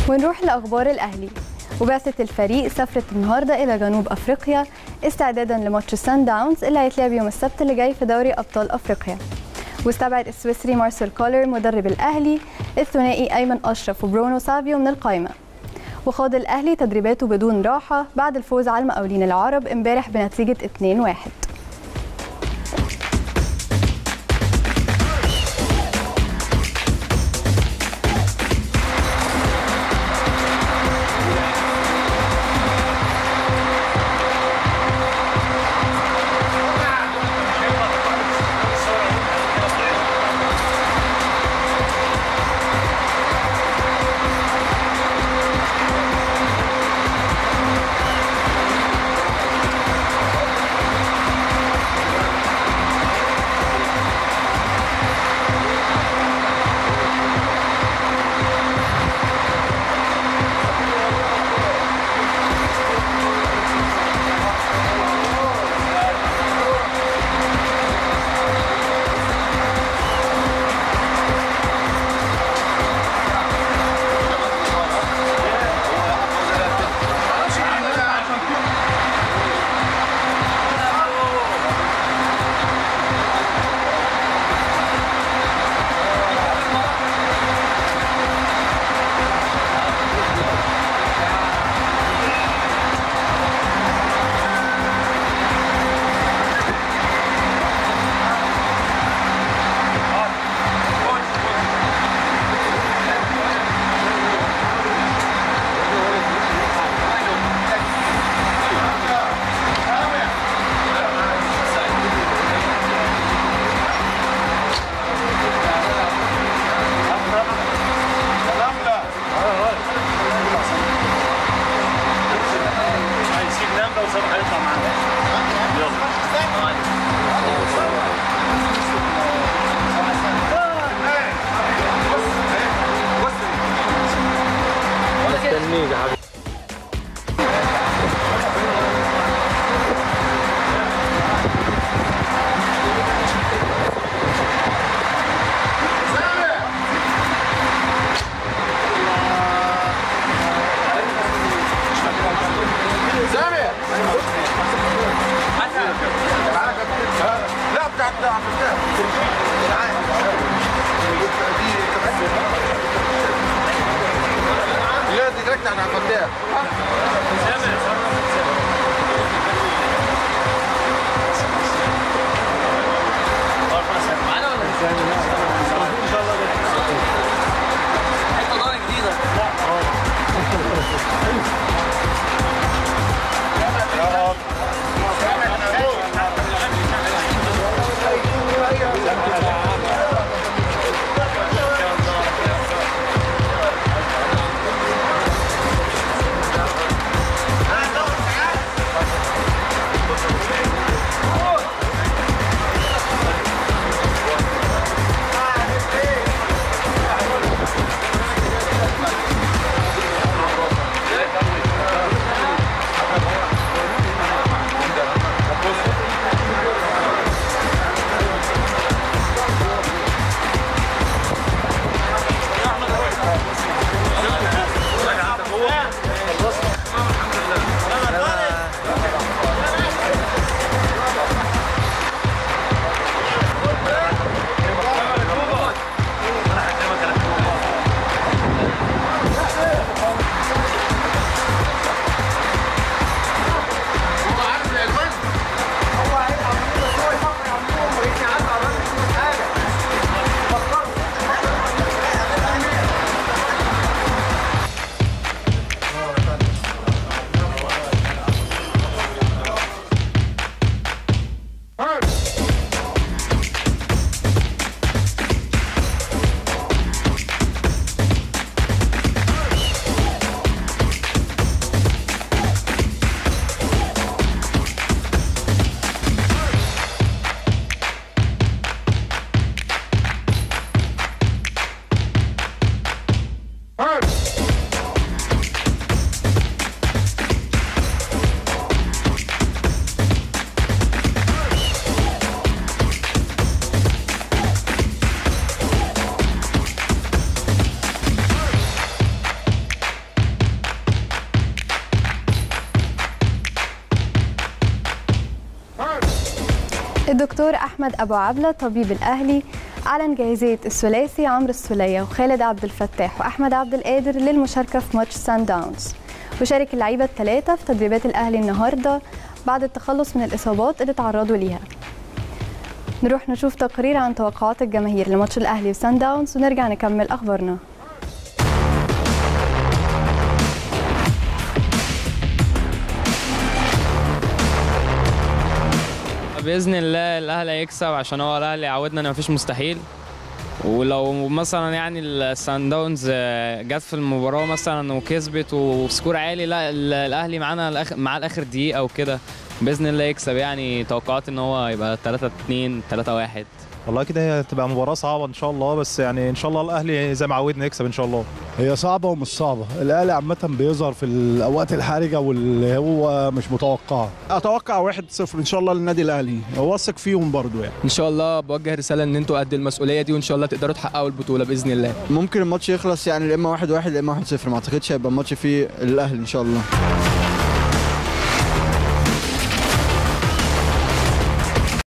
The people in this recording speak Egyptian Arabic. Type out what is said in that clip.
ونروح لأخبار الأهلي وبعثة الفريق سافرت النهاردة إلى جنوب أفريقيا استعدادا لماتش سان داونز اللي هيتلعب يوم السبت اللي جاي في دوري أبطال أفريقيا واستبعد السويسري مارسيل كولر مدرب الأهلي الثنائي أيمن أشرف وبرونو سافيو من القائمة وخاض الأهلي تدريباته بدون راحة بعد الفوز على المقاولين العرب امبارح بنتيجة 2-1 مستنيك يا حبيبي لا بتاعت عبد الفتاح لا دي ديركت عن عبد الفتاح الدكتور أحمد أبو عبلة طبيب الأهلي أعلن جاهزية الثلاثي عمرو السولية وخالد عبد الفتاح وأحمد عبد القادر للمشاركة في ماتش سان داونز وشارك اللعيبة الثلاثة في تدريبات الأهلي النهاردة بعد التخلص من الإصابات اللي تعرضوا ليها نروح نشوف تقرير عن توقعات الجماهير لماتش الأهلي وسان داونز ونرجع نكمل أخبارنا باذن الله الاهلي هيكسب عشان هو الاهلي عودنا ان مفيش مستحيل ولو مثلا يعني السان داونز آه، جت في المباراه مثلا وكسبت وسكور عالي لا ال- الاهلي معانا الآخر مع الاخر دقيقه وكده باذن الله يكسب يعني توقعات ان هو يبقى 3 2 3 1 والله كده هي هتبقى مباراة صعبة إن شاء الله بس يعني إن شاء الله الأهلي زي ما عودنا يكسب إن شاء الله هي صعبة ومش صعبة الأهلي عامة بيظهر في الأوقات الحرجة واللي هو مش متوقعة اتوقع 1-0 ان شاء الله للنادي الاهلي واثق فيهم برضو يعني ان شاء الله بوجه رساله ان انتوا قد المسؤوليه دي وان شاء الله تقدروا تحققوا البطوله باذن الله ممكن الماتش يخلص يعني يا اما 1-1 يا اما 1-0 ما اعتقدش هيبقى الماتش فيه الاهلي ان شاء الله